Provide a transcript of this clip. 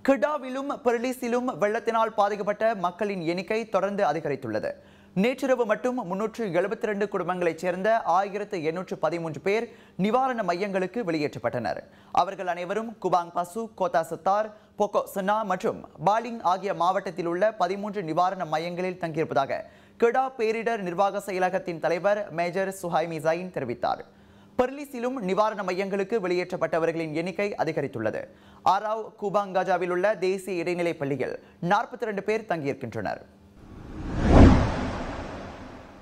கிடாவிலும் பெர்லிஸிலும் வெள்ளத்தினால் பாதிக்கப்பட்ட மக்களின் எண்ணிக்கை தொடர்ந்து அதிகரித்துள்ளது நேற்றிரவு மட்டும் முன்னூற்று எழுபத்தி ரெண்டு குடும்பங்களைச் சேர்ந்த ஆயிரத்து எண்ணூற்று பதிமூன்று பேர் நிவாரண மையங்களுக்கு வெளியேற்றப்பட்டனர் அவர்கள் அனைவரும் குபாங் பசு கோத்தா சத்தார் பொக்கோ சன்னா மற்றும் பாலிங் ஆகிய மாவட்டத்தில் உள்ள பதிமூன்று நிவாரண மையங்களில் தங்கியிருப்பதாக கிடா பேரிடர் நிர்வாக செயலகத்தின் தலைவர் மேஜர் சுஹைமி ஜைன் தெரிவித்தார் பெர்லிஸிலும் நிவாரண மையங்களுக்கு வெளியேற்றப்பட்டவர்களின் எண்ணிக்கை அதிகரித்துள்ளது ஆராவ் குபாங் காஜாவில் உள்ள தேசிய இடைநிலைப் பள்ளியில் நாற்பத்தி ரெண்டு பேர் தங்கியிருக்கின்றனர்